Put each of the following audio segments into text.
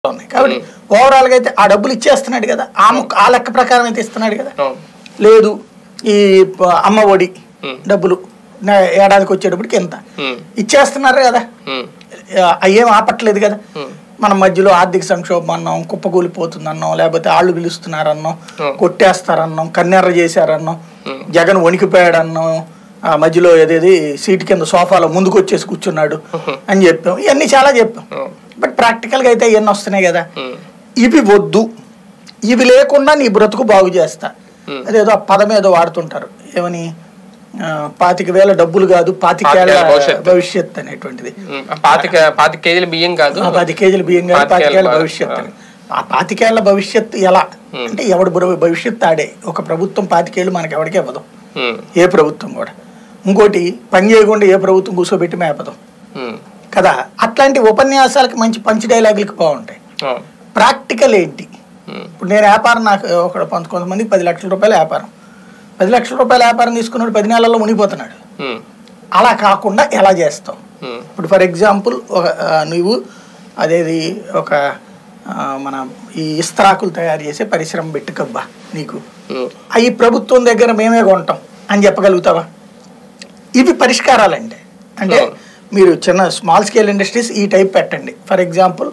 ఉన్నాయి కాబట్టి ఓవరాల్ గా అయితే ఆ డబ్బులు ఇచ్చేస్తున్నాడు కదా ఆ ముక్క- ఆ లెక్క ప్రకారం అయితే ఇస్తున్నాడు కదా అవును లేదు ఈ ప- అమ్మ ఒడి Hmm. డబ్బులు నా ఏడాదికి వచ్చేటప్పటికి ఎంత ఉమ్, ఇచ్చేస్తున్నారు కదా ఉమ్, అయ్యేం ఆపట్లేదు కదా Hmm. మన మధ్యలో ఆర్థిక సంక్షోభం అన్నాం కుప్పకూలిపోతుందన్నాం లేకపోతే ఆళ్ళు పిలుస్తున్నారన్నాం Hmm. కొట్టేస్తారన్నాం కన్నెర్ర చేశారన్నాం Hmm. జగన్ వణికిపోయాడన్నాం ఆ మధ్యలో ఏదేది సీట్ కింద సోఫాలో ముందుకు వచ్చేసి కూర్చున్నాడు అని చెప్పాం ఇవన్నీ చాలా చెప్పాం అవును బట్ ప్రాక్టికల్గా అయితే ఇవన్నీ వస్తున్నాయి కదా ఉమ్, ఇవి వద్దు ఇవి లేకుండా నీ బ్రతుకు బాగు చేస్తా Hmm. అదేదో ఆ పదం ఏదో వాడుతుంటారు ఏమని ఆ, పాతిక వేల డబ్బులు కాదు పాతికేళ్ల పాతికేళ్ల భవిష్యత్తు. భవిష్యత్ అనేటువంటిది ఉమ్, ఆ పాతిక పాతిక కేజీల బియ్యం కాదు ఆ పది కేజీల బియ్యం కాదు పాతికేళ్ల పాతికేళ్ల భవి- భవిష్యత్తు అని. ఆ పాతికేళ్ల భవిష్యత్తు ఎలా అంటే ఎవడు భవి- భవిష్యత్తు ఆడే ఒక ప్రభుత్వం పాతికేళ్ళు మనకి ఎవరికి ఇవ్వదు ఉమ్, ఏ ప్రభుత్వం కూడా ఇంకోటి పని చేయకుండా ఏ ప్రభుత్వం కూర్చోబెట్టి మేపదు ఉమ్, కదా అట్లాంటి ఉపన్యాసాలకి మంచి పంచి డైలాగులకి బాగుంటాయి అవును ప్రాక్టికల్ ఏంటి ఉమ్, ఇప్పుడు నేను వ్యాపారం నాకు ఒక కొంత కొంతమందికి పది లక్షల రూపాయల వ్యాపారం పది లక్షల రూపాయల వ్యాపారం తీసుకున్నాడు పది నెలల్లో మునిగిపోతున్నాడు ఉమ్, అలా కాకుండా ఎలా చేస్తావు ఉమ్, ఇప్పుడు ఫర్ ఎగ్జాంపుల్ ఒక ఆ, నువ్వు అదేది ఒక ఆ, మన ఈ ఇస్త్రాకులు తయారు చేసే పరిశ్రమ పెట్టుకబ్బా నీకు ఉమ్, అవి ప్రభుత్వం దగ్గర మేమే కొంటాం అని చెప్పగలుగుతావా ఇవి పరిష్కారాలండి అంటే అవును. మీరు చిన్న స్మాల్ స్కేల్ ఇండస్ట్రీస్ ఈ టైప్ పెట్టండి ఫర్ ఎగ్జాంపుల్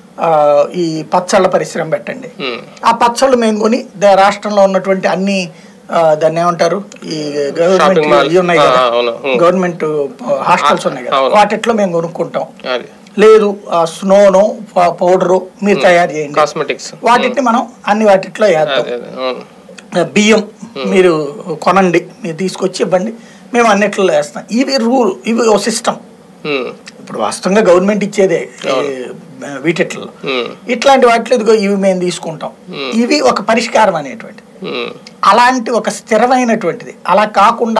ఈ పచ్చళ్ళ పరిశ్రమ పెట్టండి ఉమ్, ఆ పచ్చళ్ళు మేము కొని ద- రాష్ట్రంలో ఉన్నటువంటి అన్ని ఆ, దాన్ని ఏమంటారు ఈ గవర్నమెంట్ Shopping mall. ఇవి ఉన్నాయి ఆ, కదా అవును. ఉం. గవర్నమెంట్ హాస్టల్స్ ఉన్నాయి కదా అవును. వాటిట్లో మేము కొనుక్కుంటాం అది లేదు స్నోను పౌడరు మీరు తయారు చేయండి కాస్మెటిక్స్ వాటిని మనం అన్ని వాటిట్లో వేద్దాం అదే అదే అవును బియ్యం మీరు కొనండి మీరు తీసుకొచ్చి ఇవ్వండి మేము అన్నిట్లో వేస్తాం ఇవి రూల్ ఇవి ఓ సిస్టమ్ ఉమ్, ఇప్పుడు వాస్తవంగా గవర్నమెంట్ ఇచ్చేదే ఈ, వీటిట్లో ఉమ్, ఇట్లాంటి వాటిలో ఇదిగో ఇవి మేము తీసుకుంటాం ఇవి ఒక పరిష్కారం అనేటువంటిది ఉమ్, అలాంటి ఒక స్థిరమైనటువంటిది అలా కాకుండా